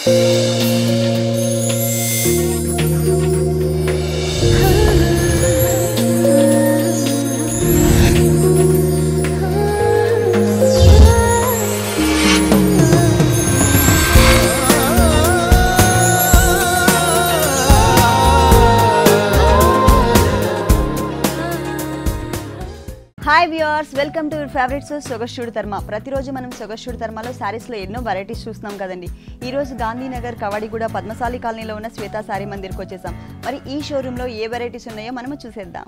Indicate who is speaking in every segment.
Speaker 1: Hi viewers welcome to your favourites సొగస్టుడు తర్మ ప్రతిరోజు మనం సొగస్టుడు తర్మలో శారీస్లో ఎన్నో వెరైటీస్ చూస్తున్నాం కదండి ఈ రోజు గాంధీనగర్ కవాడిగూడ పద్మశాలి కాలనీలో ఉన్న శ్వేతా శారీ మందిర్కి వచ్చేసాం మరి ఈ షోరూంలో ఏ వెరైటీస్ ఉన్నాయో మనము చూసేద్దాం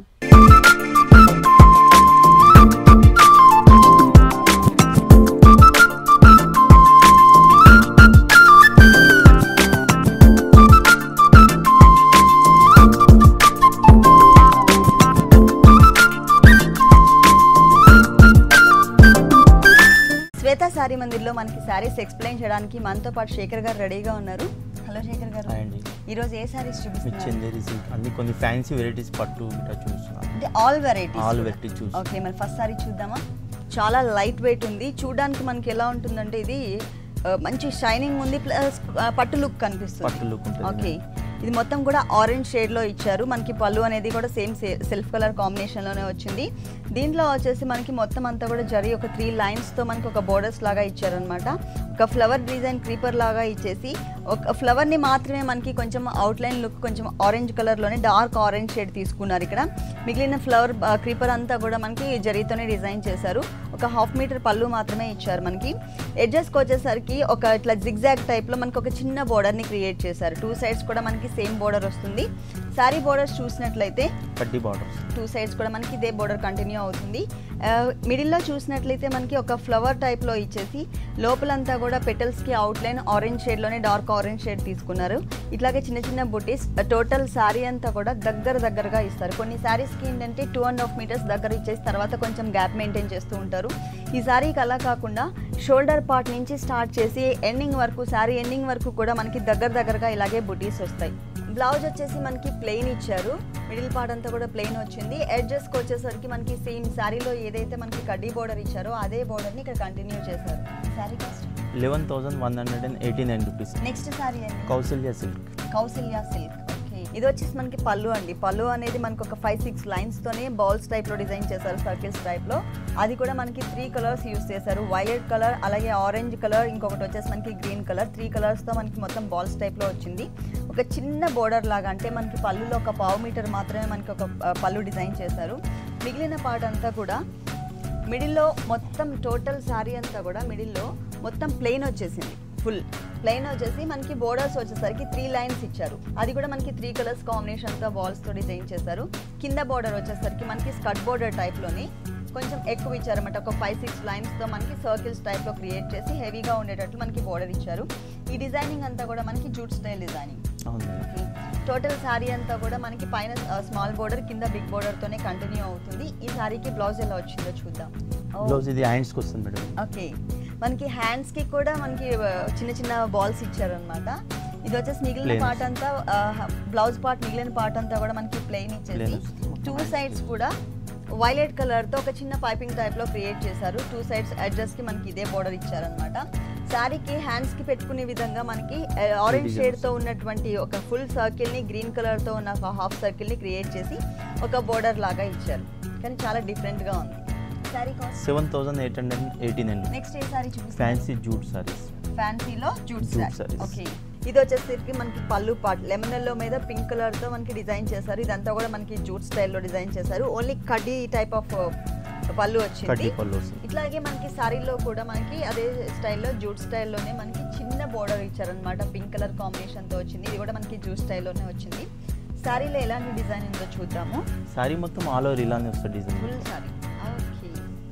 Speaker 1: శ్వేతా శారీ మందిర్లో మనకి శారీస్ ఎక్స్ప్లెయిన్ చేయడానికి మనతో పాటు శేఖర్ గారు రెడీగా ఉన్నారు హలో శేఖర్ గారు
Speaker 2: హాయ్ అండి
Speaker 1: ఈ రోజు ఏ శారీస్
Speaker 2: మీ
Speaker 1: చూపిస్తున్నారు
Speaker 2: చందేరి సిల్క్ అన్ని కొన్ని ఫ్యాన్సీ వెరైటీస్ పట్టు ఇట్లా చూస్తున్నాను
Speaker 1: అంటే ఆల్ వెరైటీస్
Speaker 2: ఆల్ వెరైటీ చూసి
Speaker 1: ఓకే మరి ఫస్ట్ సారీ చూద్దామా చాలా లైట్ వెయిట్ ఉంది చూడడానికి మనకి ఎలా ఉంటుందంటే ఇది ఆ, మంచి షైనింగ్ ఉంది ప్లస్ పట్టు లుక్ కనిపిస్తుంది
Speaker 2: పట్టు లుక్ ఉంటుంది
Speaker 1: ఓకే ఇది మొత్తం కూడా ఆరెంజ్ షేడ్ లో ఇచ్చారు మనకి పళ్ళు అనేది కూడా సేమ్ సెల్ఫ్ కలర్ కాంబినేషన్ లోనే వచ్చింది దీంట్లో వచ్చేసి మనకి మొత్తం అంతా కూడా జరి ఒక త్రీ లైన్స్ తో మనకి ఒక బోర్డర్స్ లాగా ఇచ్చారనమాట ఒక ఫ్లవర్ డిజైన్ క్రీపర్ లాగా ఇచ్చేసి ఒక ఫ్లవర్ ని మాత్రమే మనకి కొంచెం అవుట్లైన్ లుక్ కొంచెం ఆరెంజ్ కలర్ లోనే డార్క్ ఆరెంజ్ షేడ్ తీసుకున్నారు ఇక్కడ మిగిలిన ఫ్లవర్ క్రీపర్ అంతా కూడా మనకి జరీతోనే డిజైన్ చేశారు ఒక హాఫ్ మీటర్ పళ్ళు మాత్రమే ఇచ్చారు మనకి ఎడ్జెస్కి వచ్చేసరికి ఒక ఇట్లా జిగ్జాగ్ టైప్లో మనకి ఒక చిన్న బోర్డర్ని క్రియేట్ చేశారు టూ సైడ్స్ కూడా మనకి సేమ్ బోర్డర్ వస్తుంది శారీ బోర్డర్స్ చూసినట్లయితే
Speaker 2: కడ్డీ బార్డర్స్
Speaker 1: టూ సైడ్స్ కూడా మనకి ఇదే బోర్డర్ కంటిన్యూ అవుతుంది మిడిల్లో చూసినట్లయితే మనకి ఒక ఫ్లవర్ టైప్లో ఇచ్చేసి లోపలంతా కూడా పెటల్స్కి అవుట్లైన్ ఆరెంజ్ షేడ్లోనే డార్క్ ఆరెంజ్ షేడ్ తీసుకున్నారు ఇట్లాగే చిన్న చిన్న బుటీస్ టోటల్ శారీ అంతా కూడా దగ్గర దగ్గరగా ఇస్తారు కొన్ని శారీస్కి ఏంటంటే టూ అండ్ హాఫ్ మీటర్స్ దగ్గర ఇచ్చేసి తర్వాత కొంచెం గ్యాప్ మెయింటైన్ చేస్తూ ఉంటారు ఈ శారీకి అలా కాకుండా షోల్డర్ పార్ట్ నుంచి స్టార్ట్ చేసి ఎండింగ్ వరకు శారీ ఎండింగ్ వరకు కూడా మనకి దగ్గర దగ్గరగా ఇలాగే బుటీస్ వస్తాయి బ్లౌజ్ వచ్చేసి మనకి ప్లెయిన్ ఇచ్చారు మిడిల్ పార్ట్ అంతా కూడా ప్లెయిన్ వచ్చింది ఎడ్జెస్కి వచ్చేసరికి మనకి సేమ్ శారీలో ఏదైతే మనకి కడ్డీ బోర్డర్ ఇచ్చారో అదే బోర్డర్ని ఇక్కడ కంటిన్యూ చేశారు sari cost
Speaker 2: eleven thousand one hundred and eighty nine rupees
Speaker 1: next sari అండి
Speaker 2: Kausalya silk
Speaker 1: Kausalya silk okay ఇది వచ్చేసి మనకి పళ్ళు అండి పళ్ళు అనేది మనకి ఒక ఫైవ్ సిక్స్ లైన్స్ తోనే బాల్స్ టైప్ లో డిజైన్ చేశారు సర్కిల్స్ టైప్ లో అది కూడా మనకి త్రీ కలర్స్ యూస్ చేశారు వైలెట్ కలర్ అలాగే ఆరెంజ్ కలర్ ఇంకొకటి వచ్చేసి మనకి గ్రీన్ కలర్ త్రీ కలర్స్ తో మనకి మొత్తం బాల్స్ టైప్ లో వచ్చింది ఒక చిన్న బోర్డర్ లాగా అంటే మనకి పళ్ళులో ఒక పావు మీటర్ మాత్రమే మనకి ఒక ఆ, పళ్ళు డిజైన్ చేశారు మిగిలిన పార్ట్ అంతా కూడా మిడిల్లో మొత్తం టోటల్ శారీ అంతా కూడా మిడిల్లో మొత్తం ప్లెయిన్ వచ్చేసింది ఫుల్ ప్లెయిన్ వచ్చేసి మనకి బోర్డర్స్ వచ్చేసరికి త్రీ లైన్స్ ఇచ్చారు అది కూడా మనకి త్రీ కలర్స్ కాంబినేషన్తో బాల్స్తో డిజైన్ చేశారు కింద బోర్డర్ వచ్చేసరికి మనకి స్కట్ బోర్డర్ టైప్లోని కొంచెం ఎక్కువ ఇచ్చారన్నమాట ఒక ఫైవ్ సిక్స్ లైన్స్తో మనకి సర్కిల్స్ టైప్లో క్రియేట్ చేసి హెవీగా ఉండేటట్లు మనకి బోర్డర్ ఇచ్చారు ఈ డిజైనింగ్ అంతా కూడా మనకి జూట్ స్టైల్ డిజైనింగ్
Speaker 2: అవును
Speaker 1: టోటల్ శారీ అంతా కూడా మనకి పైన స్మాల్ బోర్డర్ కింద బిగ్ బోర్డర్ తోనే కంటిన్యూ అవుతుంది ఈ శారీకి బ్లౌజ్ ఎలా వచ్చిందో చూద్దాం ఓ,
Speaker 2: బ్లౌజ్ ఇది హ్యాండ్స్కి వస్తుంది మేడం
Speaker 1: ఓకే మనకి హ్యాండ్స్ కి కూడా మనకి ఆ, చిన్న చిన్న బాల్స్ ఇచ్చారనమాట ఇది వచ్చేసి మిగిలిన
Speaker 2: Plain.
Speaker 1: పార్ట్ అంతా బ్లౌజ్ పార్ట్ మిగిలిన పార్ట్ అంతా కూడా మనకి ప్లెయిన్ ఇచ్చేసి
Speaker 2: Plain వస్తుంది.
Speaker 1: టూ సైడ్స్ కూడా వైలెట్ కలర్ తో ఒక చిన్న పైపింగ్ టైప్ లో క్రియేట్ చేశారు టూ సైడ్స్ అడ్జస్ట్ కి మనకి ఇదే బోర్డర్ ఇచ్చారనమాట శారీకి హ్యాండ్స్ కి పెట్టుకునే విధంగా మనకి ఆరెంజ్
Speaker 2: designs.
Speaker 1: షేడ్ తో ఉన్నటువంటి ఒక ఫుల్ సర్కిల్ ని గ్రీన్ కలర్ తో ఉన్న ఒక హాఫ్ సర్కిల్ ని క్రియేట్ చేసి ఒక బోర్డర్ లాగా ఇచ్చారు కానీ చాలా డిఫరెంట్ గా ఉంది sari cost
Speaker 2: seven thousand eight hundred and eighty nine
Speaker 1: next ఏ సారీ చూపిస్తాను
Speaker 2: ఫ్యాన్సీ జూట్ సారీస్
Speaker 1: ఫ్యాన్సీలో jute
Speaker 2: Jute
Speaker 1: sari
Speaker 2: sarees.
Speaker 1: Okay ఇది వచ్చేసరికి మనకి పళ్ళు పాట్ లెమన్ ఎల్లో మీద పింక్ కలర్ తో మనకి డిజైన్ చేశారు ఇదంతా కూడా మనకి జూట్ స్టైల్లో డిజైన్ చేశారు ఓన్లీ కడ్డీ టైప్ ఆఫ్ పళ్ళు వచ్చింది
Speaker 2: కడ్డీ పళ్ళు వస్తుంది
Speaker 1: ఇట్లాగే మనకి సారీలో కూడా మనకి అదే స్టైల్లో జూట్ స్టైల్లోనే మనకి చిన్న బోర్డర్ ఇచ్చారనమాట పింక్ కలర్ కాంబినేషన్తో వచ్చింది ఇది కూడా మనకి జూట్ స్టైల్లోనే వచ్చింది సారీలో ఎలాంటి డిజైన్ ఉందో చూద్దాము
Speaker 2: సారీ మొత్తం ఆల్ ఓవర్ ఇలానే వస్తుంది డిజైన్
Speaker 1: ఫుల్ సారీ ఓకే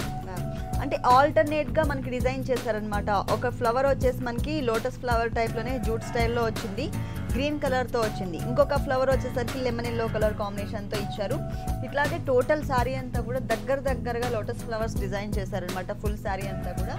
Speaker 1: అంటే ఆల్టర్నేట్ గా మనకి డిజైన్ చేశారనమాట ఒక ఫ్లవర్ వచ్చేసి మనకి లోటస్ ఫ్లవర్ టైప్ లోనే జూట్ స్టైల్లో వచ్చింది గ్రీన్ కలర్ తో వచ్చింది ఇంకొక ఫ్లవర్ వచ్చేసరికి లెమన్ ఎల్లో కలర్ కాంబినేషన్ తో ఇచ్చారు ఇట్లాగే టోటల్ శారీ అంతా కూడా దగ్గర దగ్గరగా లోటస్ ఫ్లవర్స్ డిజైన్ చేశారనమాట ఫుల్ శారీ అంతా కూడా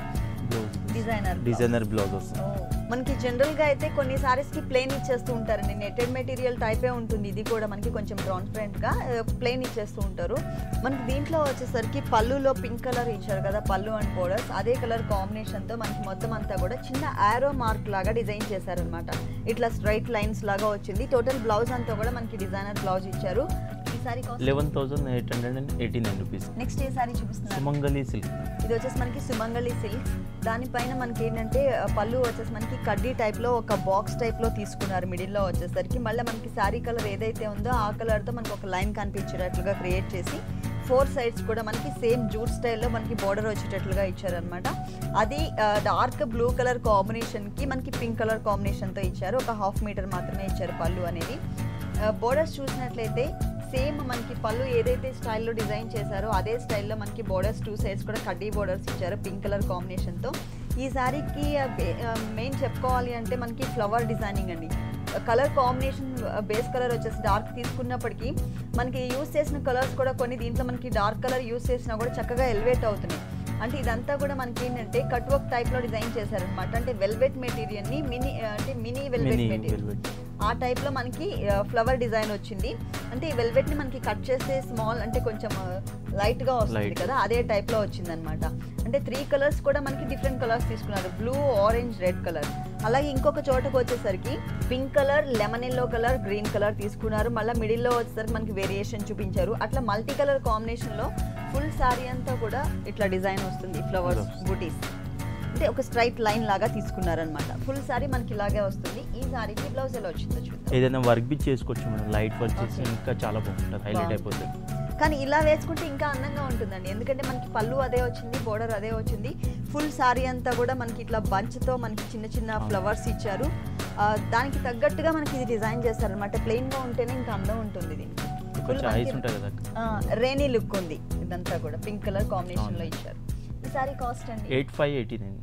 Speaker 2: బ్లౌజ్
Speaker 1: డిజైనర్
Speaker 2: డిజైనర్ బ్లౌజ్ వస్తుంది
Speaker 1: మనకి జనరల్ గా అయితే కొన్ని సారీస్ కి ప్లేన్ ఇచ్చేస్తూ ఉంటారండి నెటెడ్ మెటీరియల్ టైపే ఉంటుంది ఇది కూడా మనకి కొంచెం ట్రాన్స్పరెంట్ గా ప్లేన్ ఇచ్చేస్తూ ఉంటారు మనకి దీంట్లో వచ్చేసరికి పళ్ళులో పింక్ కలర్ ఇచ్చారు కదా పళ్ళు అండ్ బోర్డర్స్ అదే కలర్ కాంబినేషన్ తో మనకి మొత్తం అంతా కూడా చిన్న ఆరో మార్క్ లాగా డిజైన్ చేశారనమాట ఇట్లా స్ట్రైట్ లైన్స్ లాగా వచ్చింది టోటల్ బ్లౌజ్ అంతా కూడా మనకి డిజైనర్ బ్లౌజ్ ఇచ్చారు ఈ sari
Speaker 2: eleven thousand eight hundred and eighty nine rupees
Speaker 1: next ఏ సారీ చూపిస్తున్నారు
Speaker 2: సుమంగళి సిల్క్
Speaker 1: ఇది వచ్చేసి మనకి సుమంగళి సిల్క్ దానిపైన మనకి ఏంటంటే ఆ, పళ్ళు వచ్చేసి మనకి కడ్డీ టైప్లో ఒక బాక్స్ టైప్లో తీసుకున్నారు మిడిల్లో వచ్చేసరికి మళ్ళీ మనకి శారీ కలర్ ఏదైతే ఉందో ఆ కలర్తో మనకి ఒక లైన్ కనిపించేటట్లుగా క్రియేట్ చేసి ఫోర్ సైడ్స్ కూడా మనకి సేమ్ జూట్ స్టైల్లో మనకి బోర్డర్ వచ్చేటట్లుగా ఇచ్చారనమాట అది డార్క్ బ్లూ కలర్ కాంబినేషన్కి మనకి పింక్ కలర్ కాంబినేషన్తో ఇచ్చారు ఒక హాఫ్ మీటర్ మాత్రమే ఇచ్చారు పళ్ళు అనేది బోర్డర్స్ చూసినట్లయితే సేమ్ మనకి పళ్ళు ఏదైతే స్టైల్లో డిజైన్ చేశారో అదే స్టైల్లో మనకి బోర్డర్స్ టూ సైడ్స్ కూడా కడ్డీ బోర్డర్స్ ఇచ్చారు పింక్ కలర్ కాంబినేషన్తో ఈ శారీకి మెయిన్ చెప్పుకోవాలి అంటే మనకి ఫ్లవర్ డిజైనింగ్ అండి కలర్ కాంబినేషన్ బేస్ కలర్ వచ్చేసి డార్క్ తీసుకున్నప్పటికీ మనకి యూస్ చేసిన కలర్స్ కూడా కొన్ని దీంట్లో మనకి డార్క్ కలర్ యూస్ చేసినా కూడా చక్కగా ఎలివేట్ అవుతున్నాయి అంటే ఇదంతా కూడా మనకి ఏంటంటే కట్ వర్క్ టైప్లో డిజైన్ చేశారనమాట అంటే వెల్వెట్ మెటీరియల్ని మినీ అంటే mini velvet
Speaker 2: mini
Speaker 1: material
Speaker 2: velvet
Speaker 1: ఆ టైప్లో మనకి ఫ్లవర్ డిజైన్ వచ్చింది అంటే ఈ వెల్వెట్ని మనకి కట్ చేస్తే స్మాల్ అంటే కొంచెం లైట్గా వస్తుంది
Speaker 2: Light.
Speaker 1: కదా అదే టైప్లో వచ్చింది అనమాట అంటే త్రీ కలర్స్ కూడా మనకి డిఫరెంట్ కలర్స్ తీసుకున్నారు బ్లూ ఆరెంజ్ రెడ్ కలర్ అలాగే ఇంకొక చోటకు వచ్చేసరికి pink colour lemon yellow colour green colour తీసుకున్నారు మళ్ళీ మిడిల్లో వచ్చేసరికి మనకి వేరియేషన్ చూపించారు అట్లా మల్టీ కలర్ కాంబినేషన్లో ఫుల్ శారీ అంతా కూడా ఇట్లా డిజైన్ వస్తుంది ఫ్లవర్స్
Speaker 2: Flowers.
Speaker 1: బూటీస్ అంటే ఒక స్ట్రైట్ లైన్ లాగా తీసుకున్నారనమాట ఫుల్ సారీ మనకి ఇలాగే వస్తుంది ఈ సారీకి బ్లౌజ్ ఎలా వచ్చిందో చూద్దాం
Speaker 2: ఏదైనా వర్క్ బి చేసుకోవచ్చు మేడం లైట్ వర్క్ చేసి
Speaker 1: Okay.
Speaker 2: ఇంకా చాలా బాగుంటుంది హైలైట్
Speaker 1: బాగుంటుంది.
Speaker 2: అయిపోతుంది
Speaker 1: కానీ ఇలా వేసుకుంటే ఇంకా అందంగా ఉంటుందండి ఎందుకంటే మనకి పళ్ళు అదే వచ్చింది బోర్డర్ అదే వచ్చింది ఫుల్ సారీ అంతా కూడా మనకి ఇట్లా బంచ్తో మనకి చిన్న చిన్న
Speaker 2: అవును.
Speaker 1: ఫ్లవర్స్ ఇచ్చారు ఆ, దానికి తగ్గట్టుగా మనకి ఇది డిజైన్ చేశారనమాట ప్లెయిన్గా ఉంటేనే ఇంకా అందం ఉంటుంది ఇది
Speaker 2: కొంచెం ఐస్ ఉంటుంది కదా
Speaker 1: రేనీ లుక్ ఉంది ఇదంతా కూడా పింక్ కలర్ కాంబినేషన్లో
Speaker 2: అవును.
Speaker 1: ఇచ్చారు ఈ సారీ కాస్ట్ అండి
Speaker 2: eight five eighty nine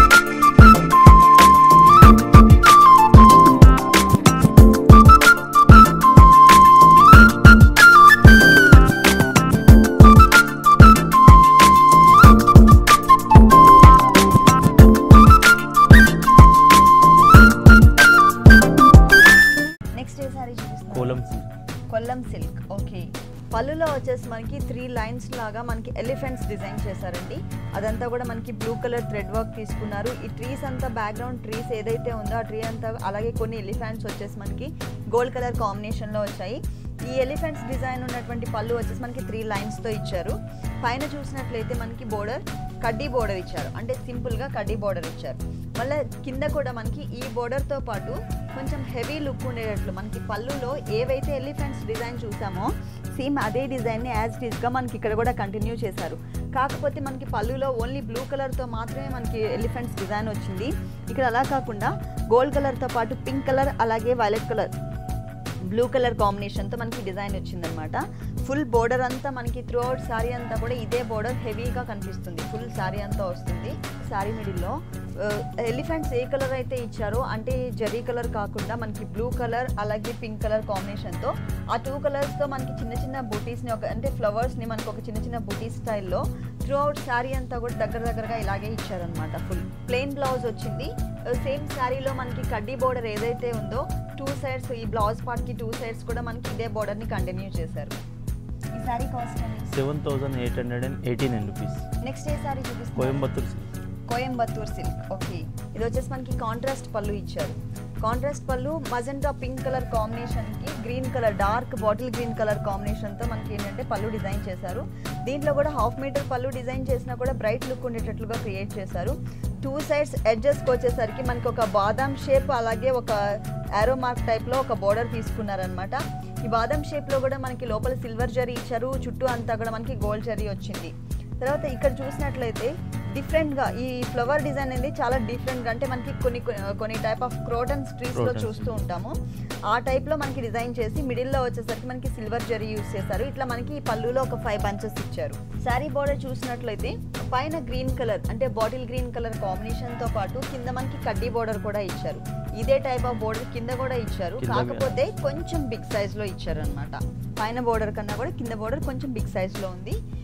Speaker 1: next ఏ సారీ చూపిస్తున్నారు
Speaker 2: Kollam silk
Speaker 1: Kollam silk okay పళ్ళులో వచ్చేసి మనకి త్రీ లైన్స్ లాగా మనకి ఎలిఫెంట్స్ డిజైన్ చేశారండి అదంతా కూడా మనకి బ్లూ కలర్ థ్రెడ్ వర్క్ తీసుకున్నారు ఈ ట్రీస్ అంతా బ్యాక్గ్రౌండ్ ట్రీస్ ఏదైతే ఉందో ఆ ట్రీ అంతా అలాగే కొన్ని ఎలిఫెంట్స్ వచ్చేసి మనకి గోల్డ్ కలర్ కాంబినేషన్లో వచ్చాయి ఈ ఎలిఫెంట్స్ డిజైన్ ఉన్నటువంటి పళ్ళు వచ్చేసి మనకి త్రీ లైన్స్తో ఇచ్చారు పైన చూసినట్లయితే మనకి బోర్డర్ కడ్డీ బోర్డర్ ఇచ్చారు అంటే సింపుల్గా కడ్డీ బోర్డర్ ఇచ్చారు మళ్ళీ కింద కూడా మనకి ఈ బోర్డర్తో పాటు కొంచెం హెవీ లుక్ ఉండేటట్లు మనకి పళ్ళులో ఏవైతే ఎలిఫెంట్స్ డిజైన్ చూసామో సేమ్ అదే డిజైన్ని యాజ్ గా మనకి ఇక్కడ కూడా కంటిన్యూ చేశారు కాకపోతే మనకి పళ్ళులో ఓన్లీ బ్లూ కలర్తో మాత్రమే మనకి ఎలిఫెంట్స్ డిజైన్ వచ్చింది ఇక్కడ అలా కాకుండా గోల్డ్ కలర్తో పాటు పింక్ కలర్ అలాగే వైలెట్ కలర్ బ్లూ కలర్ కాంబినేషన్తో మనకి డిజైన్ వచ్చిందనమాట ఫుల్ బోర్డర్ అంతా మనకి త్రూ అవుట్ శారీ అంతా కూడా ఇదే బోర్డర్ హెవీగా కనిపిస్తుంది ఫుల్ శారీ అంతా వస్తుంది శారీ మిడిల్లో ఎలిఫెంట్స్ ఏ కలర్ అయితే ఇచ్చారో అంటే జరీ కలర్ కాకుండా మనకి బ్లూ కలర్ అలాగే పింక్ కలర్ కాంబినేషన్తో ఆ టూ కలర్స్తో మనకి చిన్న చిన్న బూటీస్ని ఒక అంటే ఫ్లవర్స్ని మనకి ఒక చిన్న చిన్న బూటీస్ స్టైల్లో త్రూ అవుట్ శారీ అంతా కూడా దగ్గర దగ్గరగా ఇలాగే ఇచ్చారనమాట ఫుల్ ప్లెయిన్ బ్లౌజ్ వచ్చింది సేమ్ శారీలో మనకి కడ్డీ బోర్డర్ ఏదైతే ఉందో టూ సైడ్స్ ఈ బ్లౌజ్ పార్ట్కి టూ సైడ్స్ కూడా మనకి ఇదే బోర్డర్ని కంటిన్యూ చేశారు ఈ శారీ కాస్ట్ అండి
Speaker 2: seven thousand eight hundred and eighty nine rupees
Speaker 1: next ఏ శారీ చూపిస్తారు
Speaker 2: Coimbatore silk
Speaker 1: Coimbatore silk okay ఇది వచ్చేసి మనకి కాంట్రాస్ట్ పళ్ళు ఇచ్చారు కాంట్రాస్ట్ పళ్ళు మజెంటా పింక్ కలర్ కాంబినేషన్కి green colour dark bottle green colour కాంబినేషన్తో మనకి ఏంటంటే పళ్ళు డిజైన్ చేశారు దీంట్లో కూడా హాఫ్ మీటర్ పళ్ళు డిజైన్ చేసినా కూడా బ్రైట్ లుక్ ఉండేటట్లుగా క్రియేట్ చేశారు టూ సైడ్స్ ఎడ్జెస్కి వచ్చేసరికి మనకి ఒక బాదాం షేప్ అలాగే ఒక యారో మార్క్ టైప్లో ఒక బోర్డర్ తీసుకున్నారనమాట ఈ బాదం షేప్లో కూడా మనకి లోపల సిల్వర్ జరీ ఇచ్చారు చుట్టూ అంతా కూడా మనకి గోల్డ్ జరీ వచ్చింది తర్వాత ఇక్కడ చూసినట్లయితే డిఫరెంట్గా ఈ ఫ్లవర్ డిజైన్ అనేది చాలా డిఫరెంట్గా అంటే మనకి కొన్ని కొన్ని టైప్ ఆఫ్ క్రోటన్ స్ట్రీట్స్లో
Speaker 2: Crotons.
Speaker 1: చూస్తూ ఉంటాము ఆ టైప్లో మనకి డిజైన్ చేసి మిడిల్లో వచ్చేసరికి మనకి సిల్వర్ జరీ యూస్ చేశారు ఇట్లా మనకి ఈ పళ్ళులో ఒక ఫైవ్ బంచెస్ ఇచ్చారు శారీ బోర్డర్ చూసినట్లయితే పైన గ్రీన్ కలర్ అంటే బాటిల్ గ్రీన్ కలర్ కాంబినేషన్తో పాటు కింద మనకి కడ్డీ బోర్డర్ కూడా ఇచ్చారు ఇదే టైప్ ఆఫ్ బోర్డర్ కింద కూడా ఇచ్చారు
Speaker 2: కింద
Speaker 1: కాకపోతే కొంచెం బిగ్ సైజ్లో ఇచ్చారు అనమాట పైన బోర్డర్ కన్నా కూడా కింద బోర్డర్ కొంచెం బిగ్ సైజ్లో ఉంది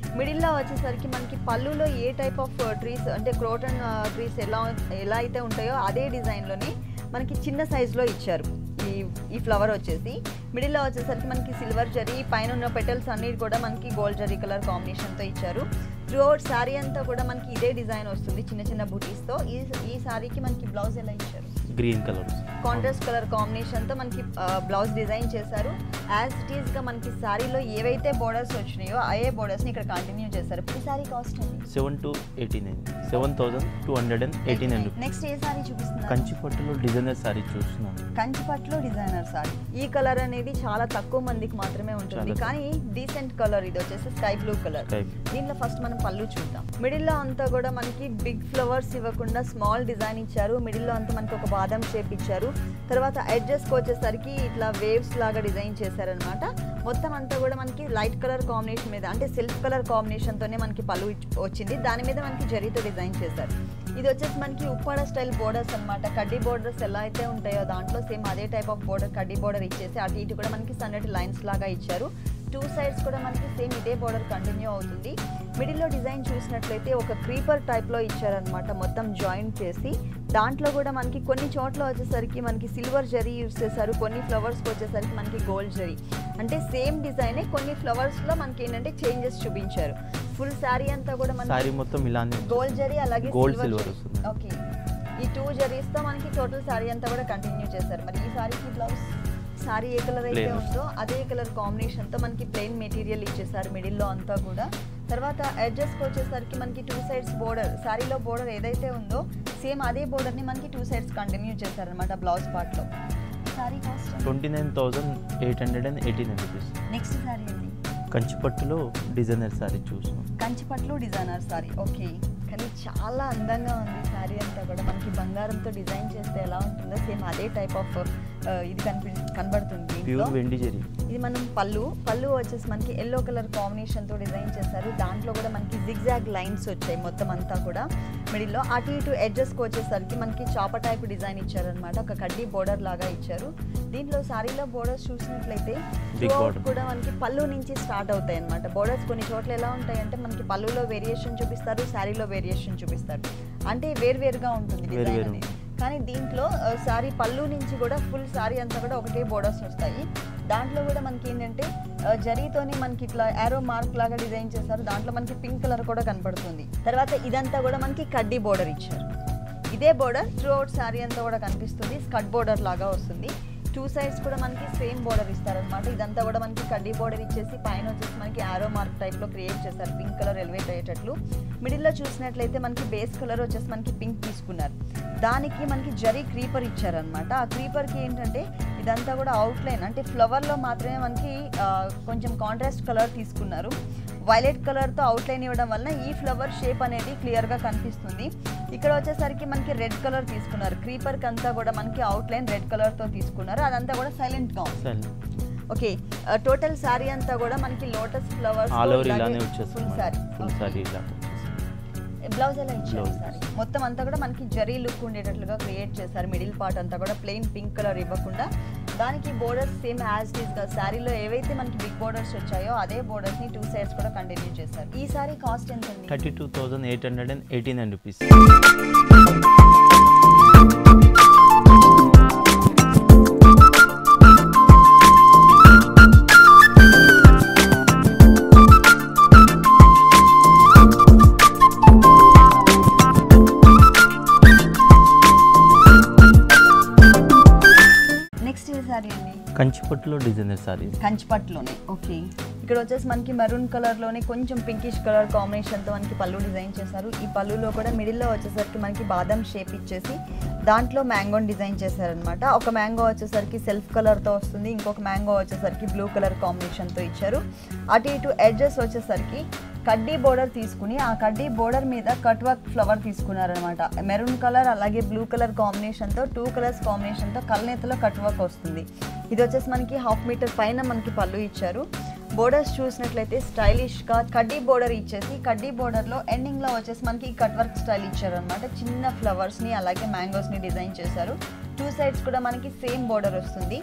Speaker 1: మిడిల్లో వచ్చేసరికి మనకి పళ్ళులో ఏ టైప్ ఆఫ్ ట్రీస్ అంటే క్రోటన్ ట్రీస్ ఎలా ఎలా అయితే ఉంటాయో అదే డిజైన్లోనే మనకి చిన్న సైజులో ఇచ్చారు ఈ ఈ ఫ్లవర్ వచ్చేసి మిడిల్లో వచ్చేసరికి మనకి సిల్వర్ జరీ పైన ఉన్న పెటల్స్ అన్ని కూడా మనకి గోల్డ్ జరీ కలర్ కాంబినేషన్తో ఇచ్చారు త్రూ అవుట్ శారీ అంతా కూడా మనకి ఇదే డిజైన్ వస్తుంది చిన్న చిన్న బుటీస్తో ఈ ఈ శారీకి మనకి బ్లౌజ్ ఎలా ఇచ్చారు
Speaker 2: గ్రీన్ కలర్
Speaker 1: కాంట్రాస్ట్ కలర్ కాంబినేషన్తో మనకి బ్లౌజ్ డిజైన్ చేశారు యాజ్ ఇట్ ఈస్గా మనకి శారీలో ఏవైతే బోర్డర్స్ వచ్చినాయో అదే బోర్డర్స్ని ఇక్కడ కంటిన్యూ చేశారు ఈ శారీ కాస్ట్ అండి
Speaker 2: seven two eighty nine seven thousand two hundred and eighty nine rupees
Speaker 1: next ఏ శారీ చూపిస్తున్నారు
Speaker 2: కంచి పట్టులో డిజైనర్ సారీ చూస్తున్నాను
Speaker 1: కంచిపట్లో డిజైనర్ సారీ ఈ కలర్ అనేది చాలా తక్కువ మందికి మాత్రమే ఉంటుంది
Speaker 2: చాలా
Speaker 1: కానీ డీసెంట్ కలర్ ఇది వచ్చేసి sky blue colour
Speaker 2: Sky blue.
Speaker 1: దీంట్లో ఫస్ట్ మనం పళ్ళు చూద్దాం మిడిల్ లో అంతా కూడా మనకి బిగ్ ఫ్లవర్స్ ఇవ్వకుండా స్మాల్ డిజైన్ ఇచ్చారు మిడిల్ లో అంతా మనకి ఒక బాదం షేప్ ఇచ్చారు తర్వాత edges కి వచ్చేసరికి ఇట్లా వేవ్స్ లాగా డిజైన్ చేశారనమాట మొత్తం అంతా కూడా మనకి లైట్ కలర్ కాంబినేషన్ మీద అంటే సిల్క్ కలర్ కాంబినేషన్ తోనే మనకి పళ్ళు ఇచ్- వచ్చింది దాని మీద మనకి జరీతో డిజైన్ చేశారు ఇది వచ్చేసి మనకి ఉప్పాడ స్టైల్ బోర్డర్స్ అన్నమాట కడ్డీ బోర్డర్స్ ఎలా అయితే ఉంటాయో దాంట్లో సేమ్ అదే టైప్ ఆఫ్ బోర్డర్ కడ్డీ బోర్డర్ ఇచ్చేసి అటు ఇటు కూడా మనకి సన్నటి లైన్స్ లాగా ఇచ్చారు టూ సైడ్స్ కూడా మనకి సేమ్ ఇదే బోర్డర్ కంటిన్యూ అవుతుంది మిడిల్లో డిజైన్ చూసినట్లయితే ఒక క్రీపర్ టైప్లో ఇచ్చారనమాట మొత్తం జాయింట్ చేసి దాంట్లో కూడా మనకి కొన్ని చోట్ల వచ్చేసరికి మనకి సిల్వర్ జరీ యూస్ చేశారు కొన్ని ఫ్లవర్స్కి వచ్చేసరికి మనకి గోల్డ్ జరీ అంటే సేమ్ డిజైనే కొన్ని ఫ్లవర్స్లో మనకి ఏంటంటే చేంజెస్ చూపించారు ఫుల్ శారీ అంతా కూడా
Speaker 2: సారీ
Speaker 1: మనకి
Speaker 2: మొత్తం ఇలానే
Speaker 1: గోల్డ్ జరీ అలాగే
Speaker 2: Gold
Speaker 1: silver
Speaker 2: silver
Speaker 1: జరీ.
Speaker 2: వస్తుంది.
Speaker 1: ఓకే ఈ టూ జరీస్ తో మనకి టోటల్ సారీ అంతా కూడా కంటిన్యూ చేశారు మరి ఈ సారీకి బ్లౌజ్ సారీ ఏ కలర్ అయితే
Speaker 2: Plain.
Speaker 1: ఉందో అదే కలర్ కాంబినేషన్ తో మనకి ప్లెయిన్ మెటీరియల్ ఇచ్చేసారు మిడిల్ లో అంతా కూడా తర్వాత edges కి వచ్చేసరికి మనకి టూ సైడ్స్ బోర్డర్ సారీలో బోర్డర్ ఏదైతే ఉందో సేమ్ అదే border ని మనకి టూ సైడ్స్ కంటిన్యూ చేశారనమాట బ్లౌజ్ పార్ట్ లో sari cost
Speaker 2: twenty nine thousand eight hundred and eighty nine rupees
Speaker 1: next sari అండి
Speaker 2: కంచి పట్టులో డిజైనర్ సారీ చూస్తున్నాం
Speaker 1: కంచిపట్లు డిజైనర్ సారీ ఓకే కానీ చాలా అందంగా ఉంది సారీ అంతా కూడా మనకి బంగారంతో డిజైన్ చేస్తే ఎలా ఉంటుందో సేమ్ అదే టైప్ ఆఫ్ ఇది కనిపి కనబడుతుంది దీంట్లో.
Speaker 2: ప్యూర్ వెండి జరీ
Speaker 1: ఇది మనం పళ్ళు పళ్ళు వచ్చేసి మనకి ఎల్లో కలర్ కాంబినేషన్తో డిజైన్ చేశారు దాంట్లో కూడా మనకి జిగ్జాగ్ లైన్స్ వచ్చాయి మొత్తం అంతా కూడా మిడిల్లో అటు ఇటు ఎడ్జెస్కి వచ్చేసరికి మనకి చాప టైప్ డిజైన్ ఇచ్చారనమాట ఒక కడ్డీ బోర్డర్ లాగా ఇచ్చారు దీంట్లో సారీలో బోర్డర్స్ చూసినట్లయితే
Speaker 2: Big
Speaker 1: throughout
Speaker 2: border.
Speaker 1: కూడా మనకి పళ్ళు నుంచి స్టార్ట్ అవుతాయి అనమాట బోర్డర్స్ కొన్ని చోట్ల ఎలా ఉంటాయి అంటే మనకి పళ్ళులో వేరియేషన్ చూపిస్తారు శారీలో వేరియేషన్ చూపిస్తారు అంటే వేరువేరుగా ఉంటుంది డిజైన్
Speaker 2: వేరువేరు.
Speaker 1: అనేది కానీ దీంట్లో సారీ పళ్ళు నుంచి కూడా ఫుల్ సారీ అంతా కూడా ఒకటే బోర్డర్స్ వస్తాయి దాంట్లో కూడా మనకి ఏంటంటే ఆ, జరీతోని మనకి ఇట్లా యారో మార్క్ లాగా డిజైన్ చేస్తారు దాంట్లో మనకి పింక్ కలర్ కూడా కనపడుతుంది తర్వాత ఇదంతా కూడా మనకి కడ్డీ బోర్డర్ ఇచ్చారు ఇదే బోర్డర్ త్రూ అవుట్ శారీ అంతా కూడా కనిపిస్తుంది స్కట్ బోర్డర్ లాగా వస్తుంది టూ సైడ్స్ కూడా మనకి సేమ్ బోర్డర్ ఇస్తారనమాట ఇదంతా కూడా మనకి కడ్డీ బోర్డర్ ఇచ్చేసి పైన వచ్చేసి మనకి ఆరో మార్క్ టైప్లో క్రియేట్ చేశారు పింక్ కలర్ ఎలివేట్ అయ్యేటట్లు మిడిల్లో చూసినట్లయితే మనకి బేస్ కలర్ వచ్చేసి మనకి పింక్ తీసుకున్నారు దానికి మనకి జరీ క్రీపర్ ఇచ్చారనమాట ఆ క్రీపర్కి ఏంటంటే ఇదంతా కూడా అవుట్లైన్ అంటే ఫ్లవర్లో మాత్రమే మనకి ఆ, కొంచెం కాంట్రాస్ట్ కలర్ తీసుకున్నారు వైలెట్ కలర్తో అవుట్లైన్ ఇవ్వడం వలన ఈ ఫ్లవర్ షేప్ అనేది క్లియర్గా కనిపిస్తుంది ఇక్కడ వచ్చేసరికి మనకి రెడ్ కలర్ తీసుకున్నారు క్రీపర్కి అంతా కూడా మనకి అవుట్లైన్ రెడ్ కలర్తో తీసుకున్నారు అదంతా కూడా సైలెంట్గా ఉంది
Speaker 2: సరే
Speaker 1: ఓకే టోటల్ శారీ అంతా కూడా మనకి లోటస్ ఫ్లవర్స్
Speaker 2: ఆల్ ఓవర్ ఇలానే వచ్చేస్తుంది
Speaker 1: ఫుల్ శారీ
Speaker 2: ఫుల్ సారీ ఇలా
Speaker 1: బ్లౌజ్ ఎలా ఇచ్చారు
Speaker 2: Blouse.
Speaker 1: సారీ మొత్తం అంతా కూడా మనకి జరీ లుక్ ఉండేటట్లుగా క్రియేట్ చేశారు మిడిల్ పార్ట్ అంతా కూడా ప్లెయిన్ పింక్ కలర్ ఇవ్వకుండా దానికి బోర్డర్స్ సేమ్ యాజ్ ఇట్ గా శారీలో ఏవైతే మనకి బిగ్ బోర్డర్స్ వచ్చాయో అదే బోర్డర్స్ ని టూ సైడ్స్ కూడా కంటిన్యూ చేశారు ఈ సారీ కాస్ట్ ఎంత అండి
Speaker 2: thirty two thousand eight hundred and eighty nine rupees
Speaker 1: next ఏ సారీ అండి
Speaker 2: కంచి పట్టులో డిజైనర్ సారీ
Speaker 1: కంచిపట్లోనే ఓకే ఇక్కడ వచ్చేసి మనకి మెరూన్ కలర్లోనే కొంచెం పింకిష్ కలర్ కాంబినేషన్తో మనకి పళ్ళు డిజైన్ చేశారు ఈ పళ్ళులో కూడా మిడిల్లో వచ్చేసరికి మనకి బాదం షేప్ ఇచ్చేసి దాంట్లో మ్యాంగోని డిజైన్ చేశారనమాట ఒక మ్యాంగో వచ్చేసరికి సెల్ఫ్ కలర్తో వస్తుంది ఇంకొక మ్యాంగో వచ్చేసరికి బ్లూ కలర్ కాంబినేషన్తో ఇచ్చారు అటు ఇటు ఎడ్జెస్ వచ్చేసరికి కడ్డీ బోర్డర్ తీసుకుని ఆ కడ్డీ బోర్డర్ మీద కట్ వర్క్ ఫ్లవర్ తీసుకున్నారనమాట మెరూన్ కలర్ అలాగే బ్లూ కలర్ కాంబినేషన్తో టూ కలర్స్ కాంబినేషన్తో కల్నేతలో కట్ వర్క్ వస్తుంది ఇది వచ్చేసి మనకి హాఫ్ మీటర్ పైన మనకి పళ్ళు ఇచ్చారు బోర్డర్స్ చూసినట్లయితే స్టైలిష్గా కడ్డీ బోర్డర్ ఇచ్చేసి కడ్డీ బోర్డర్లో ఎండింగ్లో వచ్చేసి మనకి కట్ వర్క్ స్టైల్ ఇచ్చారు అనమాట చిన్న ఫ్లవర్స్ని అలాగే మ్యాంగోస్ని డిజైన్ చేశారు టూ సైడ్స్ కూడా మనకి సేమ్ బోర్డర్ వస్తుంది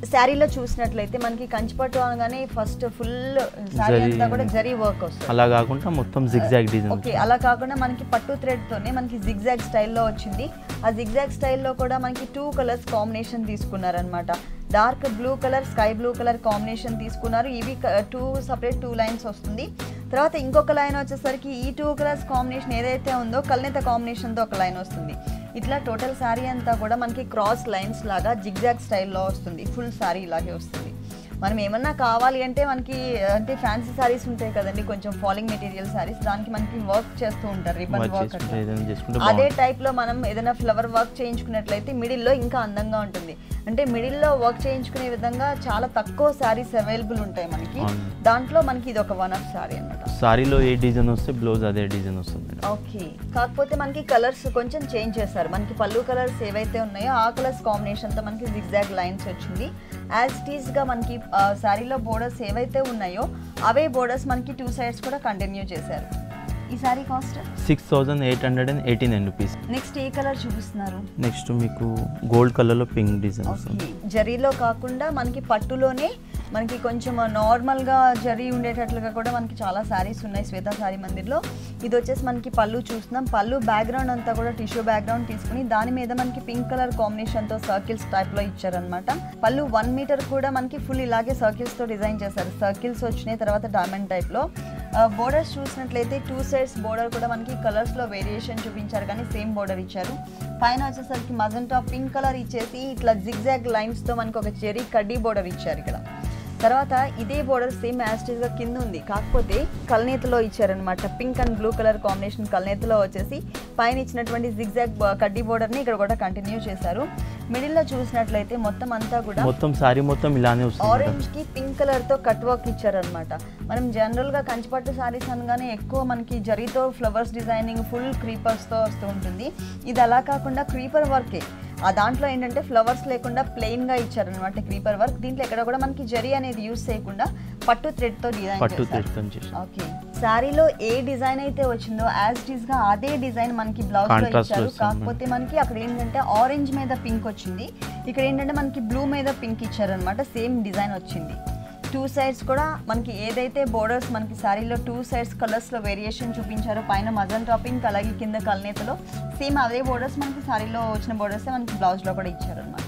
Speaker 1: శారీలో చూసినట్లయితే మనకి కంచిపట్టు అనగానే ఫస్ట్ ఫుల్ శారీ
Speaker 2: జరీ
Speaker 1: అంతా కూడా జరీ వర్క్ వస్తుంది
Speaker 2: అలా కాకుండా మొత్తం జిగ్జాగ్ డిజైన్
Speaker 1: ఓకే అలా కాకుండా మనకి పట్టు థ్రెడ్ తోనే మనకి జిగ్జాగ్ స్టైల్లో వచ్చింది ఆ జిగ్జాగ్ స్టైల్లో కూడా మనకి టూ కలర్స్ కాంబినేషన్ తీసుకున్నారనమాట dark blue colour sky blue colour combination తీసుకున్నారు ఇవి టూ సపరేట్ టూ లైన్స్ వస్తుంది తర్వాత ఇంకొక లైన్ వచ్చేసరికి ఈ టూ కలర్స్ కాంబినేషన్ ఏదైతే ఉందో కల్నేత కాంబినేషన్తో ఒక లైన్ వస్తుంది ఇట్లా టోటల్ శారీ అంతా కూడా మనకి క్రాస్ లైన్స్ లాగా జిగ్జాగ్ స్టైల్లో వస్తుంది ఫుల్ శారీ ఇలాగే వస్తుంది మనం ఏమన్నా కావాలి అంటే మనకి అంటే ఫ్యాన్సీ శారీస్ ఉంటాయి కదండి కొంచెం ఫాలింగ్ మెటీరియల్ శారీస్ దానికి మనకి వర్క్ చేస్తూ ఉంటారు రిబన్ వర్క్
Speaker 2: చేసుకుంటే ఏదైనా చేసుకుంటే
Speaker 1: అదే
Speaker 2: బాగుంటుంది
Speaker 1: టైప్ లో మనం ఏదైనా ఫ్లవర్ వర్క్ చేయించుకున్నట్లయితే మిడిల్ లో ఇంకా అందంగా ఉంటుంది అంటే మిడిల్ లో వర్క్ చేయించుకునే విధంగా చాలా తక్కువ శారీస్ అవైలబుల్ ఉంటాయి మనకి
Speaker 2: అవును.
Speaker 1: దాంట్లో మనకి ఇది ఒక వన్ ఆఫ్ శారీ అనమాట
Speaker 2: సారీలో ఏ డిజైన్ వస్తే బ్లౌజ్ అదే డిజైన్ వస్తుంది మేడం
Speaker 1: ఓకే కాకపోతే మనకి కలర్స్ కొంచెం చేంజ్ చేస్తారు మనకి పళ్ళు కలర్స్ ఏవైతే ఉన్నాయో ఆ కలర్స్ కాంబినేషన్తో మనకి జిగ్జాగ్ లైన్స్ వచ్చింది యాజ్ టీస్ గా మనకి శారీలో బోర్డర్స్ ఏవైతే ఉన్నాయో అవే బోర్డర్స్ మనకి టూ సైడ్స్ కూడా కంటిన్యూ చేశారు ఈ sari cost
Speaker 2: six thousand eight hundred and eighty nine rupees
Speaker 1: next ఏ కలర్ చూపిస్తున్నారు
Speaker 2: నెక్స్ట్ మీకు గోల్డ్ కలర్లో పింక్ డిజైన్ వస్తుంది
Speaker 1: ఓకే జరీలో కాకుండా మనకి పట్టులోనే మనకి కొంచెం నార్మల్గా జరీ ఉండేటట్లుగా కూడా మనకి చాలా శారీస్ ఉన్నాయి శ్వేత శారీ మందిర్లో ఇది వచ్చేసి మనకి పళ్ళు చూస్తున్నాం పళ్ళు బ్యాక్గ్రౌండ్ అంతా కూడా టిష్యూ బ్యాక్గ్రౌండ్ తీసుకుని దాని మీద మనకి పింక్ కలర్ కాంబినేషన్తో సర్కిల్స్ టైప్లో ఇచ్చారనమాట పళ్ళు వన్ మీటర్ కూడా మనకి ఫుల్ ఇలాగే సర్కిల్స్తో డిజైన్ చేశారు సర్కిల్స్ వచ్చినాయి తర్వాత డైమండ్ టైప్లో బోర్డర్స్ చూసినట్లయితే టూ సైడ్స్ బోర్డర్ కూడా మనకి కలర్స్లో వేరియేషన్ చూపించారు కానీ సేమ్ బోర్డర్ ఇచ్చారు పైన వచ్చేసరికి మజంటా పింక్ కలర్ ఇచ్చేసి ఇట్లా జిగ్జాగ్ లైన్స్తో మనకి ఒక చెరీ కడ్డీ బోర్డర్ ఇచ్చారు ఇక్కడ తర్వాత ఇదే బోర్డర్ సేమ్ గా కింద ఉంది కాకపోతే కల్నేతలో ఇచ్చారనమాట pink and blue colour combination కల్నేతలో వచ్చేసి పైన ఇచ్చినటువంటి జిగ్జాగ్ కడ్డీ బోర్డర్ని ఇక్కడ కూడా కంటిన్యూ చేశారు మిడిల్లో చూసినట్లయితే మొత్తం అంతా కూడా
Speaker 2: మొత్తం సారీ మొత్తం ఇలానే వస్తుంది మేడం
Speaker 1: ఆరెంజ్ కి పింక్ కలర్ తో కట్ వర్క్ ఇచ్చారనమాట మనం జనరల్ గా కంచిపట్టు సారీస్ అనగానే ఎక్కువ మనకి జరీతో ఫ్లవర్స్ డిజైనింగ్ ఫుల్ క్రీపర్స్ తో వస్తూ ఉంటుంది ఇది అలా కాకుండా క్రీపర్ వర్కే ఆ దాంట్లో ఏంటంటే ఫ్లవర్స్ లేకుండా ప్లెయిన్ గా ఇచ్చారనమాట క్రీపర్ వర్క్ దీంట్లో ఎక్కడ కూడా మనకి జరీ అనేది యూస్ చేయకుండా పట్టు థ్రెడ్ తో డిజైన్
Speaker 2: పట్టు
Speaker 1: చేశారు
Speaker 2: థ్రెడ్తో చేసి
Speaker 1: ఓకే శారీలో ఏ డిజైన్ అయితే వచ్చిందో యాజ్ ఇట్ ఈస్ గా అదే డిజైన్ మనకి బ్లౌజ్ లో
Speaker 2: Contrast
Speaker 1: ఇచ్చారు
Speaker 2: వస్తుంది.
Speaker 1: కాకపోతే మనకి అక్కడ ఏంటంటే ఆరెంజ్ మీద పింక్ వచ్చింది ఇక్కడ ఏంటంటే మనకి బ్లూ మీద పింక్ ఇచ్చారనమాట సేమ్ డిజైన్ వచ్చింది టూ సైడ్స్ కూడా మనకి ఏదైతే బోర్డర్స్ మనకి శారీలో టూ సైడ్స్ కలర్స్ లో వేరియేషన్ చూపించారో పైన మజన్ టాపింగ్ అలాగే కింద కల్నేతలో సేమ్ అదే బోర్డర్స్ మనకి శారీలో వచ్చిన బోర్డర్స్ మనకి బ్లౌజ్ లో కూడా ఇచ్చారనమాట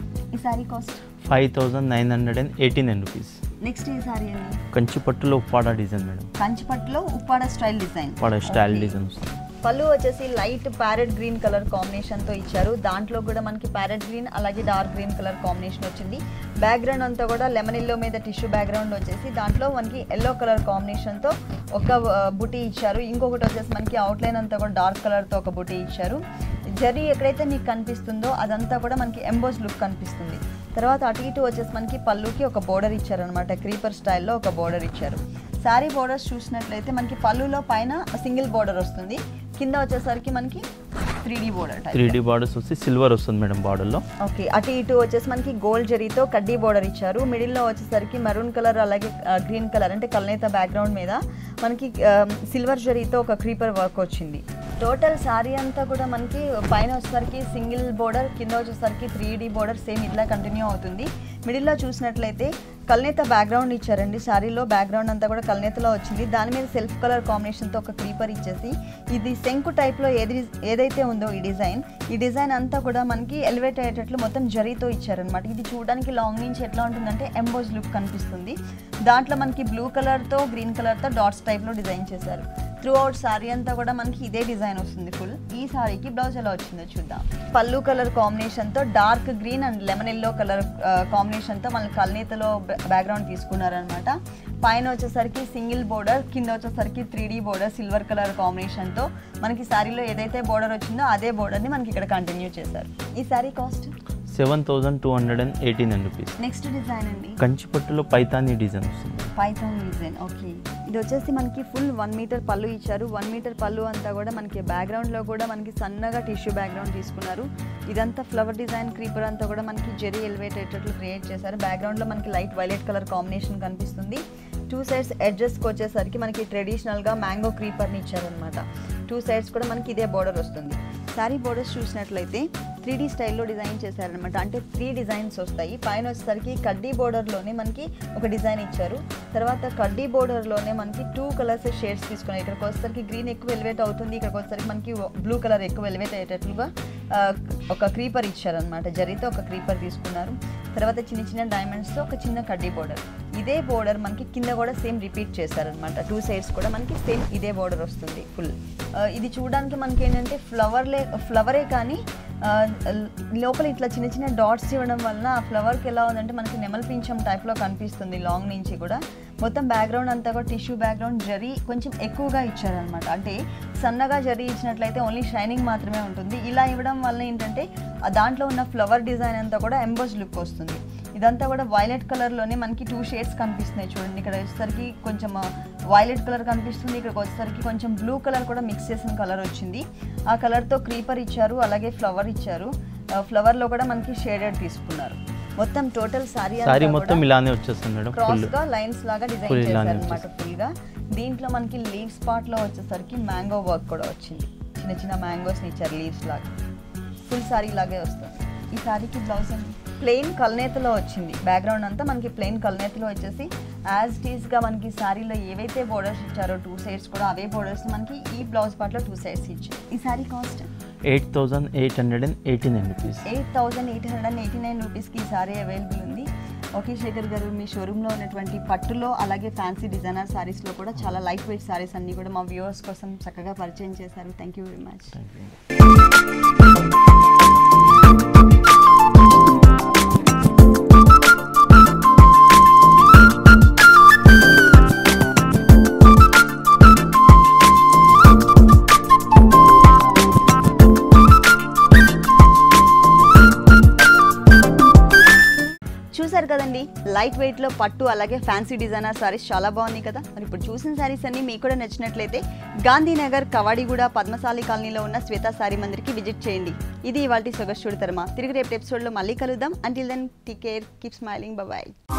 Speaker 1: ఈ sari cost
Speaker 2: five thousand nine hundred and eighty nine rupees
Speaker 1: next ఈ శారీ అండి
Speaker 2: కంచి పట్టులో ఉప్పాడ డిజైన్ మేడం
Speaker 1: కంచిపట్టులో Uppada style design
Speaker 2: Uppada style design వస్తుంది
Speaker 1: పళ్ళు వచ్చేసి light parrot green colour combination తో ఇచ్చారు దాంట్లో కూడా మనకి ప్యారెట్ గ్రీన్ అలాగే డార్క్ గ్రీన్ కలర్ కాంబినేషన్ వచ్చింది బ్యాక్గ్రౌండ్ అంతా కూడా లెమన్ ఎల్లో మీద టిష్యూ బ్యాక్గ్రౌండ్ వచ్చేసి దాంట్లో మనకి ఎల్లో కలర్ కాంబినేషన్ తో ఒక ఆ, బుటీ ఇచ్చారు ఇంకొకటి వచ్చేసి మనకి అవుట్లైన్ అంతా కూడా డార్క్ కలర్ తో ఒక బుటీ ఇచ్చారు జరీ ఎక్కడైతే మీకు కనిపిస్తుందో అదంతా కూడా మనకి ఎంబోస్ లుక్ కనిపిస్తుంది తర్వాత అటు ఇటు వచ్చేసి మనకి పళ్ళుకి ఒక బోర్డర్ ఇచ్చారనమాట క్రీపర్ స్టైల్లో ఒక బోర్డర్ ఇచ్చారు శారీ బోర్డర్స్ చూసినట్లయితే మనకి పళ్ళులో పైన సింగిల్ బోర్డర్ వస్తుంది కింద వచ్చేసరికి మనకి three D border
Speaker 2: three D borders వస్తే సిల్వర్ వస్తుంది మేడం బార్డర్లో
Speaker 1: ఓకే అటు ఇటు వచ్చేసి మనకి గోల్డ్ జరీతో కడ్డీ బోర్డర్ ఇచ్చారు మిడిల్లో వచ్చేసరికి మెరూన్ కలర్ అలాగే గ్రీన్ కలర్ అంటే కల్నేత బ్యాక్గ్రౌండ్ మీద మనకి సిల్వర్ జరీతో ఒక క్రీపర్ వర్క్ వచ్చింది టోటల్ శారీ అంతా కూడా మనకి పైన వచ్చేసరికి సింగిల్ బోర్డర్ కింద వచ్చేసరికి త్రీ డీ బోర్డర్ సేమ్ ఇట్లా కంటిన్యూ అవుతుంది మిడిల్లో చూసినట్లయితే కల్నేత బ్యాక్గ్రౌండ్ ఇచ్చారండి శారీలో బ్యాక్గ్రౌండ్ అంతా కూడా కల్నేతలో వచ్చింది దాని మీద సెల్ఫ్ కలర్ కాంబినేషన్తో ఒక క్రీపర్ ఇచ్చేసి ఇది శంకు టైప్లో ఏది ఏదైతే ఉందో ఈ డిజైన్ ఈ డిజైన్ అంతా కూడా మనకి ఎలివేట్ అయ్యేటట్లు మొత్తం జరీతో ఇచ్చారనమాట ఇది చూడడానికి లాంగ్ నుంచి ఎట్లా ఉంటుందంటే ఎంబోజ్ లుక్ కనిపిస్తుంది దాంట్లో మనకి బ్లూ కలర్తో గ్రీన్ కలర్తో డాట్స్ టైప్లో డిజైన్ చేశారు త్రూ అవుట్ సారీ అంతా కూడా మనకి ఇదే డిజైన్ వస్తుంది ఫుల్ ఈ సారీకి బ్లౌజ్ ఎలా వచ్చిందో చూద్దాం పళ్ళు కలర్ కాంబినేషన్తో dark green and lemon yellow colour కాంబినేషన్తో మన కల్నేతలో బ్యాక్గ్రౌండ్ తీసుకున్నారనమాట పైన వచ్చేసరికి సింగిల్ బోర్డర్ కింద వచ్చేసరికి three D border silver colour కాంబినేషన్తో మనకి శారీలో ఏదైతే బోర్డర్ వచ్చిందో అదే బోర్డర్ని మనకి ఇక్కడ కంటిన్యూ చేశారు ఈ sari cost
Speaker 2: seven thousand two hundred and eighty nine rupees
Speaker 1: next design అండి
Speaker 2: కంచి పట్టులో పైతానీ డిజైన్ వస్తుంది
Speaker 1: పైథాన్ డిజైన్ ఓకే ఇది వచ్చేసి మనకి ఫుల్ వన్ మీటర్ పళ్ళు ఇచ్చారు వన్ మీటర్ పళ్ళు అంతా కూడా మనకి బ్యాక్గ్రౌండ్లో కూడా మనకి సన్నగా టిష్యూ బ్యాక్గ్రౌండ్ తీసుకున్నారు ఇదంతా ఫ్లవర్ డిజైన్ క్రీపర్ అంతా కూడా మనకి జెరీ ఎలివేట్ అయ్యేటట్లు క్రియేట్ చేశారు బ్యాక్గ్రౌండ్లో మనకి లైట్ వైలెట్ కలర్ కాంబినేషన్ కనిపిస్తుంది టూ సైడ్స్ ఎడ్జెస్కి వచ్చేసరికి మనకి ట్రెడిషనల్గా మ్యాంగో క్రీపర్ని ఇచ్చారనమాట టూ సైడ్స్ కూడా మనకి ఇదే బోర్డర్ వస్తుంది శారీ బోర్డర్స్ చూసినట్లయితే త్రీ డీ స్టైల్లో డిజైన్ చేశారనమాట అంటే త్రీ డిజైన్స్ వస్తాయి పైన వచ్చేసరికి కడ్డీ బోర్డర్లోనే మనకి ఒక డిజైన్ ఇచ్చారు తర్వాత కడ్డీ బోర్డర్లోనే మనకి టూ కలర్స్ షేడ్స్ తీసుకున్నాయి ఇక్కడికి వచ్చేసరికి గ్రీన్ ఎక్కువ ఎలివేట్ అవుతుంది ఇక్కడికి వచ్చేసరికి మనకి బ్లూ కలర్ ఎక్కువ ఎలివేట్ అయ్యేటట్లుగా ఆ, ఒక క్రీపర్ ఇచ్చారనమాట జరితో ఒక క్రీపర్ తీసుకున్నారు తర్వాత చిన్న చిన్న డైమండ్స్తో ఒక చిన్న కడ్డీ బోర్డర్ ఇదే బోర్డర్ మనకి కింద కూడా సేమ్ రిపీట్ చేశారనమాట టూ సైడ్స్ కూడా మనకి సేమ్ ఇదే బోర్డర్ వస్తుంది ఫుల్ ఇది చూడడానికి మనకి ఏంటంటే ఫ్లవర్లే ఫ్లవరే కానీ ఆ, లోపల ఇట్లా చిన్న చిన్న డాట్స్ ఇవ్వడం వలన ఆ ఫ్లవర్కి ఎలా ఉందంటే మనకి నెమల్ పింఛం టైప్లో కనిపిస్తుంది లాంగ్ నుంచి కూడా మొత్తం బ్యాక్గ్రౌండ్ అంతా కూడా టిష్యూ బ్యాక్గ్రౌండ్ జరీ కొంచెం ఎక్కువగా ఇచ్చారనమాట అంటే సన్నగా జరీ ఇచ్చినట్లయితే ఓన్లీ షైనింగ్ మాత్రమే ఉంటుంది ఇలా ఇవ్వడం వల్ల ఏంటంటే ఆ దాంట్లో ఉన్న ఫ్లవర్ డిజైన్ అంతా కూడా ఎంబోజ్ లుక్ వస్తుంది ఇదంతా కూడా వైలెట్ కలర్లోనే మనకి టూ షేడ్స్ కనిపిస్తున్నాయి చూడండి ఇక్కడ వచ్చేసరికి కొంచెం వైలెట్ కలర్ కనిపిస్తుంది ఇక్కడికి వచ్చేసరికి కొంచెం బ్లూ కలర్ కూడా మిక్స్ చేసిన కలర్ వచ్చింది ఆ కలర్తో క్రీపర్ ఇచ్చారు అలాగే ఫ్లవర్ ఇచ్చారు ఫ్లవర్లో కూడా మనకి షేడెడ్ తీసుకున్నారు మొత్తం టోటల్ సారీ
Speaker 2: సారీ మొత్తం ఇలానే వచ్చేస్తుంది మేడం
Speaker 1: క్రాస్
Speaker 2: ఫుల్
Speaker 1: గా లైన్స్ లాగా డిజైన్
Speaker 2: Full
Speaker 1: చేశారు
Speaker 2: ఇలానే
Speaker 1: అనమాట ఫుల్ గా దీంట్లో మనకి లీవ్స్ పార్ట్ లో వచ్చేసరికి మ్యాంగో వర్క్ కూడా వచ్చింది చిన్న చిన్న మ్యాంగోస్ ఇచ్చారు లీవ్స్ లాగా ఫుల్ సారీ లాగే వస్తుంది ఈ సారీకి బ్లౌజ్ అండి ప్లెయిన్ కల్నేతలో వచ్చింది బ్యాక్గ్రౌండ్ అంతా మనకి ప్లెయిన్ కల్నేతలో వచ్చేసి యాజ్ టీస్ గా మనకి సారీలో ఏవైతే బోర్డర్స్ ఇచ్చారో టూ సైడ్స్ కూడా అవే బోర్డర్స్ మనకి ఈ బ్లౌజ్ పార్ట్ లో టూ సైడ్స్ ఇచ్చారు ఈ sari cost
Speaker 2: eight thousand eight hundred and eighty nine rupees
Speaker 1: eight thousand eight hundred and eighty nine రూపీస్కి ఈ సారీ అవైలబుల్ ఉంది ఓకే శేఖర్ గారు మీ షోరూంలో ఉన్నటువంటి పట్టులో అలాగే ఫ్యాన్సీ డిజైనర్ సారీస్లో కూడా చాలా లైట్ వెయిట్ సారీస్ అన్నీ కూడా మా వ్యూవర్స్ కోసం చక్కగా పరిచయం చేశారు థ్యాంక్ యూ వెరీ మచ్ చూసారు కదండి లైట్ వెయిట్ లో పట్టు అలాగే ఫ్యాన్సీ డిజైనర్ సారీస్ చాలా బాగున్నాయి కదా మరి ఇప్పుడు చూసిన సారీస్ అన్ని మీకు కూడా నచ్చినట్లయితే గాంధీనగర్ కవాడిగూడ పద్మశాలి కాలనీలో ఉన్న శ్వేత సారీ మందిర్కి విజిట్ చేయండి ఇది ఇవాళ సొగస్టుడు తరమా తిరిగి రేపు ఎపిసోడ్లో మళ్ళీ కలుద్దాం until then take care keep smiling bye